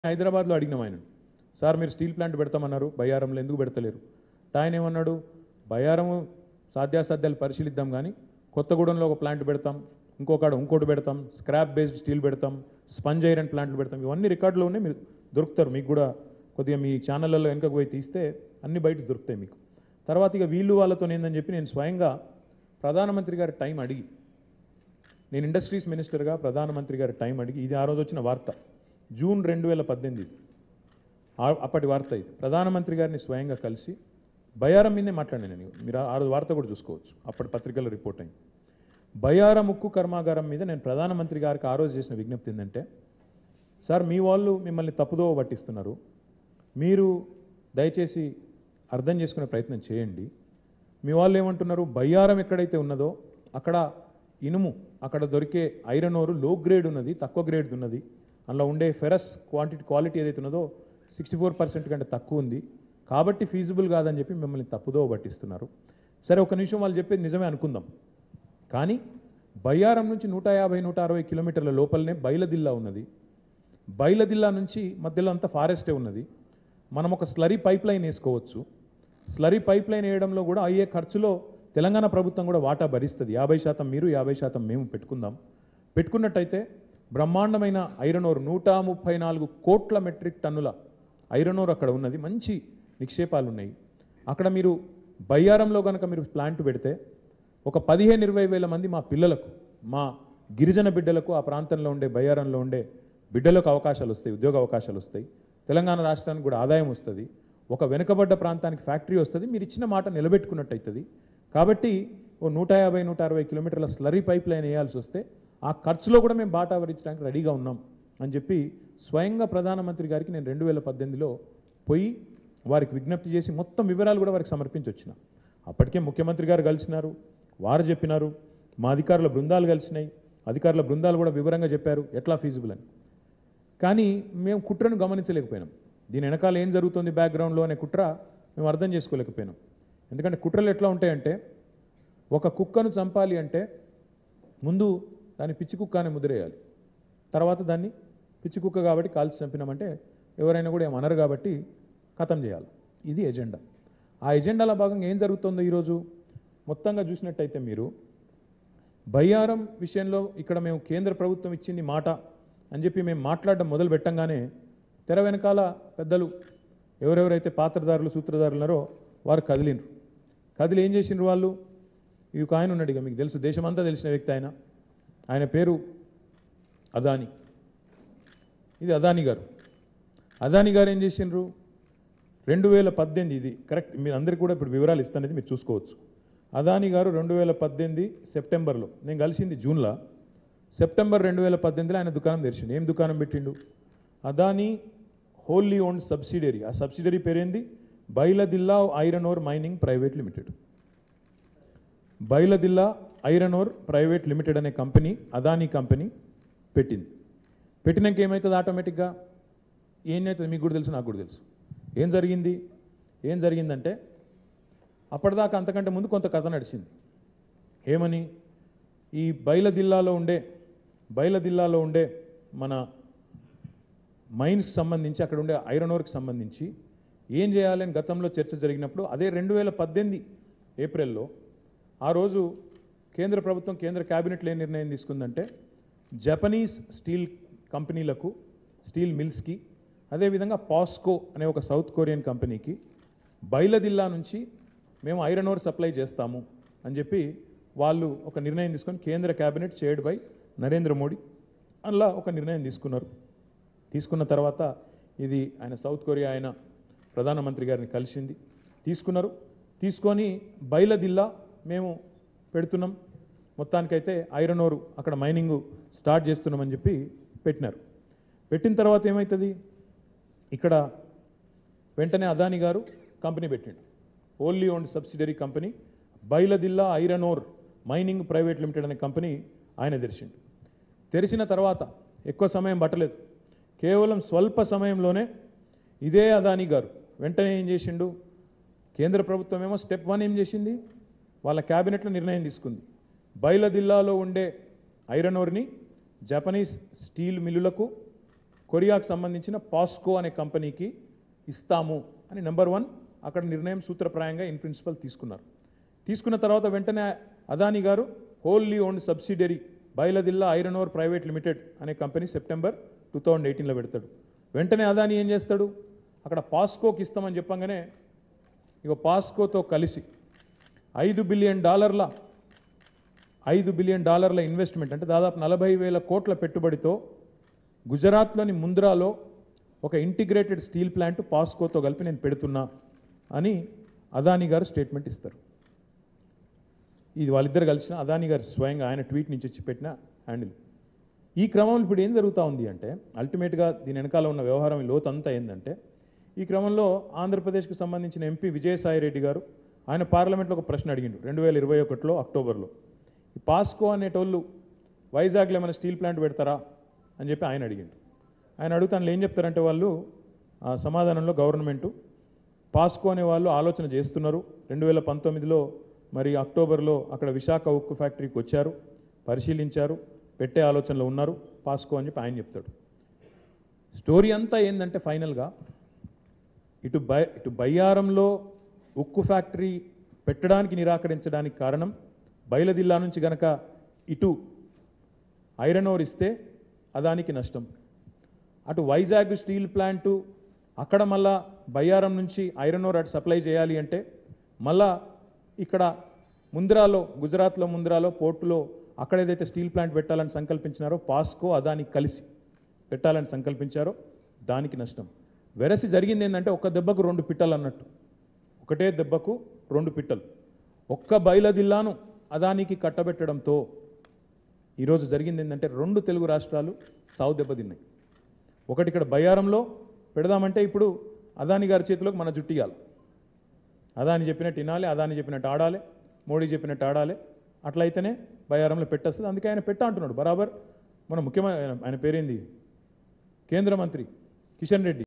హైదరాబాద్లో అడిగినాం ఆయన సార్ మీరు స్టీల్ ప్లాంట్ పెడతామన్నారు బయ్యారంలో ఎందుకు పెడతలేరు ఆయన ఏమన్నాడు బయ్యారము సాధ్యాసాధ్యాలు పరిశీలిద్దాం కానీ కొత్తగూడెంలో ఒక ప్లాంట్ పెడతాం ఇంకొకడ ఇంకోటి పెడతాం స్క్రాప్ బేస్డ్ స్టీల్ పెడతాం స్పంజ్ ఐరన్ ప్లాంట్లు పెడతాం ఇవన్నీ రికార్డులో ఉన్నాయి మీరు దొరుకుతారు మీకు కూడా కొద్దిగా మీ ఛానళ్ళల్లో వెనుకకు పోయి తీస్తే అన్ని బయట దొరుకుతాయి మీకు తర్వాత ఇక వీళ్ళు వాళ్ళతో ఏందని చెప్పి నేను స్వయంగా ప్రధానమంత్రి గారి టైం అడిగి నేను ఇండస్ట్రీస్ మినిస్టర్గా ప్రధానమంత్రి గారి టైం అడిగి ఇది ఆ రోజు వచ్చిన వార్త జూన్ రెండు వేల పద్దెనిమిది ఆ- అప్పటి వార్త ఇది ప్రధానమంత్రి గారిని స్వయంగా కలిసి బయారం మీదే మాట్లాడాను నేను మీరు ఆ ఆ రోజు వార్త కూడా చూసుకోవచ్చు అప్పటి పత్రికల్లో రిపోర్ట్ అయింది బయారం ఉక్కు కర్మాగారం మీద నేను ప్రధానమంత్రి గారికి ఆ రోజు చేసిన విజ్ఞప్తి ఏంటంటే సార్ మీ వాళ్ళు మిమ్మల్ని తప్పుదోవ పట్టిస్తున్నారు మీరు దయచేసి అర్థం చేసుకునే ప్రయత్నం చేయండి మీ వాళ్ళు ఏమంటున్నారు బయ్యారం ఎక్కడైతే ఉన్నదో అక్కడ ఇనుము అక్కడ దొరికే ఐరన్ ఓరు లో గ్రేడ్ ఉన్నది తక్కువ గ్రేడ్ ఉన్నది అందులో ఉండే ఫెరస్ క్వాంటిటీ క్వాలిటీ ఏదైతే ఉన్నదో సిక్స్టీ ఫోర్ పర్సెంట్ కంటే తక్కువ ఉంది కాబట్టి ఫీజిబుల్ కాదని చెప్పి మిమ్మల్ని తప్పుదోవ పట్టిస్తున్నారు సరే ఒక నిమిషం వాళ్ళు చెప్పేది నిజమే అనుకుందాం కానీ బయ్యారం నుంచి నూట యాభై నూట అరవై కిలోమీటర్ల లోపలనే బయలదిల్లా ఉన్నది బయలదిల్లా నుంచి మధ్యలో అంతా ఫారెస్టే ఉన్నది మనం ఒక స్లరీ పైప్ లైన్ వేసుకోవచ్చు స్లరీ పైప్ లైన్ వేయడంలో కూడా అయ్యే ఖర్చులో తెలంగాణ ప్రభుత్వం కూడా వాటా భరిస్తుంది యాభై శాతం మీరు యాభై శాతం మేము పెట్టుకుందాం పెట్టుకున్నట్టయితే బ్రహ్మాండమైన ఐరన్ ఓర్ నూట ముప్పై నాలుగు కోట్ల మెట్రిక్ టన్నుల ఐరన్ ఓర్ అక్కడ ఉన్నది మంచి నిక్షేపాలు ఉన్నాయి అక్కడ మీరు బయ్యారంలో కనుక మీరు ప్లాంట్ పెడితే ఒక పదిహేను ఇరవై వేల మంది మా పిల్లలకు మా గిరిజన బిడ్డలకు ఆ ప్రాంతంలో ఉండే బయ్యారంలో ఉండే బిడ్డలకు అవకాశాలు వస్తాయి ఉద్యోగ అవకాశాలు వస్తాయి తెలంగాణ రాష్ట్రానికి కూడా ఆదాయం వస్తుంది ఒక వెనుకబడ్డ ప్రాంతానికి ఫ్యాక్టరీ వస్తుంది మీరు ఇచ్చిన మాట నిలబెట్టుకున్నట్టు అవుతుంది కాబట్టి ఓ నూట యాభై నూట అరవై కిలోమీటర్ల స్లరీ పైప్ లైన్ వేయాల్సి వస్తే ఆ ఖర్చులో కూడా మేము బాటా భరించడానికి రెడీగా ఉన్నాం అని చెప్పి స్వయంగా ప్రధానమంత్రి గారికి నేను రెండు వేల పద్దెనిమిదిలో పోయి వారికి విజ్ఞప్తి చేసి మొత్తం వివరాలు కూడా వారికి సమర్పించి వచ్చిన అప్పటికే ముఖ్యమంత్రి గారు కలిసినారు వారు చెప్పినారు మా అధికారుల బృందాలు కలిసినాయి అధికారుల బృందాలు కూడా వివరంగా చెప్పారు ఎట్లా ఫీజిబుల్ అని కానీ మేము కుట్రను గమనించలేకపోయినాం దీని వెనకాల ఏం జరుగుతుంది బ్యాక్గ్రౌండ్లో అనే కుట్ర మేము అర్థం చేసుకోలేకపోయినాం ఎందుకంటే కుట్రలు ఎట్లా ఉంటాయంటే ఒక కుక్కను చంపాలి అంటే ముందు దాన్ని పిచ్చి కుక్క అని ముద్రేయాలి తర్వాత దాన్ని పిచ్చి కుక్క కాబట్టి కాల్చి చంపినామంటే ఎవరైనా కూడా ఏమనరు కాబట్టి ఖతం చేయాలి ఇది ఎజెండా ఆ ఎజెండాలో భాగంగా ఏం జరుగుతుందో ఈరోజు మొత్తంగా చూసినట్టయితే మీరు బయ్యారం విషయంలో ఇక్కడ మేము కేంద్ర ప్రభుత్వం ఇచ్చింది మాట అని చెప్పి మేము మాట్లాడడం మొదలు పెట్టంగానే తెర వెనకాల పెద్దలు ఎవరెవరైతే పాత్రదారులు సూత్రధారులు ఉన్నారో వారు కదిలిండ్రు కదిలి ఏం చేసిండ్రు వాళ్ళు ఈ ఒక ఆయన ఉన్నాడు ఇక మీకు తెలుసు దేశమంతా తెలిసిన వ్యక్తి ఆయన ఆయన పేరు అదాని ఇది అదాని గారు అదాని గారు ఏం చేసిండ్రు రెండు వేల పద్దెనిమిది ఇది కరెక్ట్ మీరు అందరికీ కూడా ఇప్పుడు వివరాలు ఇస్తానది మీరు చూసుకోవచ్చు అదాని గారు రెండు వేల పద్దెనిమిది సెప్టెంబర్లో నేను కలిసింది జూన్లో సెప్టెంబర్ రెండు వేల పద్దెనిమిదిలో ఆయన దుకాణం తెరిచిండు ఏం దుకాణం పెట్టిండు అదాని హోల్లీ ఓన్డ్ సబ్సిడరీ ఆ సబ్సిడరీ పేరేంది Bailadila iron ore mining private limited Bailadila iron ore private limited అనే కంపెనీ అదానీ కంపెనీ పెట్టింది పెట్టినాక ఏమవుతుంది ఆటోమేటిక్గా ఏమవుతుంది మీకు కూడా తెలుసు నాకు కూడా తెలుసు ఏం జరిగింది ఏం జరిగిందంటే అప్పటిదాకా అంతకంటే ముందు కొంత కథ నడిచింది ఏమని ఈ బయలదిల్లాలో ఉండే బయలదిల్లాలో ఉండే మన మైన్స్కి సంబంధించి అక్కడ ఉండే ఐరన్ ఓర్కి సంబంధించి ఏం చేయాలని గతంలో చర్చ జరిగినప్పుడు అదే రెండు వేల పద్దెనిమిది ఏప్రిల్లో ఆ రోజు కేంద్ర ప్రభుత్వం కేంద్ర క్యాబినెట్లో ఏం నిర్ణయం తీసుకుందంటే జపనీస్ స్టీల్ కంపెనీలకు స్టీల్ మిల్స్కి అదేవిధంగా పాస్కో అనే ఒక సౌత్ కొరియన్ కంపెనీకి బయలదిల్లా నుంచి మేము ఐరన్ ఓర్ సప్లై చేస్తాము అని చెప్పి వాళ్ళు ఒక నిర్ణయం తీసుకొని కేంద్ర cabinet chaired by Narendra Modi అలా ఒక నిర్ణయం తీసుకున్నారు తీసుకున్న తర్వాత ఇది ఆయన సౌత్ కొరియా ఆయన ప్రధానమంత్రి గారిని కలిసింది తీసుకున్నారు తీసుకొని బయలదిల్లా మేము పెడుతున్నాం మొత్తానికైతే ఐరన్ ఓరు అక్కడ మైనింగ్ స్టార్ట్ చేస్తున్నామని చెప్పి పెట్టినారు పెట్టిన తర్వాత ఏమవుతుంది ఇక్కడ వెంటనే అదాని గారు కంపెనీ పెట్టిండు only owned subsidiary company Bailadila iron ore mining private limited అనే కంపెనీ ఆయన తెరిచిండు తెరిచిన తర్వాత ఎక్కువ సమయం పట్టలేదు కేవలం స్వల్ప సమయంలోనే ఇదే అదాని గారు వెంటనే ఏం చేసిండు కేంద్ర ప్రభుత్వం ఏమో స్టెప్ వన్ ఏం చేసింది వాళ్ళ క్యాబినెట్లో నిర్ణయం తీసుకుంది బయలదిల్లాలో ఉండే ఐరన్ ఓర్ని జపనీస్ స్టీల్ మిల్లులకు కొరియాకు సంబంధించిన పాస్కో అనే కంపెనీకి ఇస్తాము అని నెంబర్ వన్ అక్కడ నిర్ణయం సూత్రప్రాయంగా ఇన్ ప్రిన్సిపల్ తీసుకున్నారు తీసుకున్న తర్వాత వెంటనే Adani garu wholly owned subsidiary Bailadila iron ore private limited అనే కంపెనీ సెప్టెంబర్ టూ థౌజండ్ ఎయిటీన్లో పెడతాడు వెంటనే అదాని ఏం చేస్తాడు అక్కడ పాస్కోకి ఇస్తామని చెప్పంగానే ఇక పాస్కోతో కలిసి ఐదు బిలియన్ డాలర్ల ఐదు బిలియన్ డాలర్ల ఇన్వెస్ట్మెంట్ అంటే దాదాపు నలభై వేల కోట్ల పెట్టుబడితో గుజరాత్లోని ముంద్రాలో ఒక ఇంటిగ్రేటెడ్ స్టీల్ ప్లాంట్ పాస్కోతో కలిపి నేను పెడుతున్నా అని అదాని గారు స్టేట్మెంట్ ఇస్తారు ఇది వాళ్ళిద్దరు కలిసిన అదాని గారు స్వయంగా ఆయన ట్వీట్ నుంచి వచ్చి పెట్టిన హ్యాండిల్ ఈ క్రమంలో ఇప్పుడు ఏం జరుగుతూ ఉంది అంటే అల్టిమేట్గా దీని వెనకాల ఉన్న వ్యవహారం ఈ లోతంతా ఏంటంటే ఈ క్రమంలో ఆంధ్రప్రదేశ్కు సంబంధించిన ఎంపీ విజయసాయి రెడ్డి గారు ఆయన పార్లమెంట్లో ఒక ప్రశ్న అడిగిండు రెండు వేల ఇరవై ఒకటిలో అక్టోబర్లో ఈ పాస్కో అనేటోళ్ళు వైజాగ్లో ఏమైనా స్టీల్ ప్లాంట్ పెడతారా అని చెప్పి ఆయన అడిగిండు ఆయన అడుగుతాను ఏం చెప్తారంటే వాళ్ళు ఆ సమాధానంలో గవర్నమెంటు పాస్కో అనే వాళ్ళు ఆలోచన చేస్తున్నారు రెండు వేల పంతొమ్మిదిలో మరి అక్టోబర్లో అక్కడ విశాఖ ఉక్కు ఫ్యాక్టరీకి వచ్చారు పరిశీలించారు పెట్టే ఆలోచనలో ఉన్నారు పాస్కో అని చెప్పి ఆయన చెప్తాడు స్టోరీ అంతా ఏంటంటే ఫైనల్గా ఇటు బై ఇటు బయ్యారంలో ఉక్కు ఫ్యాక్టరీ పెట్టడానికి నిరాకరించడానికి కారణం బయలుదిల్లా నుంచి గనక ఇటు ఐరన్ ఓర్ ఇస్తే అదానికి నష్టం అటు వైజాగ్ స్టీల్ ప్లాంటు అక్కడ మళ్ళా బయ్యారం నుంచి ఐరన్ ఓర్ అటు సప్లై చేయాలి అంటే మళ్ళా ఇక్కడ ముంద్రాలో గుజరాత్లో ముంద్రాలో పోర్టులో అక్కడ ఏదైతే స్టీల్ ప్లాంట్ పెట్టాలని సంకల్పించినారో పాస్కో అదానికి కలిసి పెట్టాలని సంకల్పించారో దానికి నష్టం వెరసి జరిగింది ఏంటంటే ఒక్క దెబ్బకు రెండు పిట్టలు అన్నట్టు ఒకటే దెబ్బకు రెండు పిట్టలు ఒక్క బయలదిల్లాను అదానికి కట్టబెట్టడంతో ఈరోజు జరిగింది ఏంటంటే రెండు తెలుగు రాష్ట్రాలు సావు దెబ్బతిన్నాయి ఒకటి ఇక్కడ బయ్యారంలో పెడదామంటే ఇప్పుడు అదాని గారి చేతిలోకి మన జుట్టియాలి అదాని చెప్పినట్టు వినాలి అదాని చెప్పినట్టు ఆడాలి మోడీ చెప్పినట్టు ఆడాలి అట్లయితేనే బయ్యారంలో పెట్టేస్తుంది అందుకే ఆయన పెట్ట అంటున్నాడు బరాబర్ మన ముఖ్యమైన ఆయన పేరేంది కేంద్ర మంత్రి కిషన్ రెడ్డి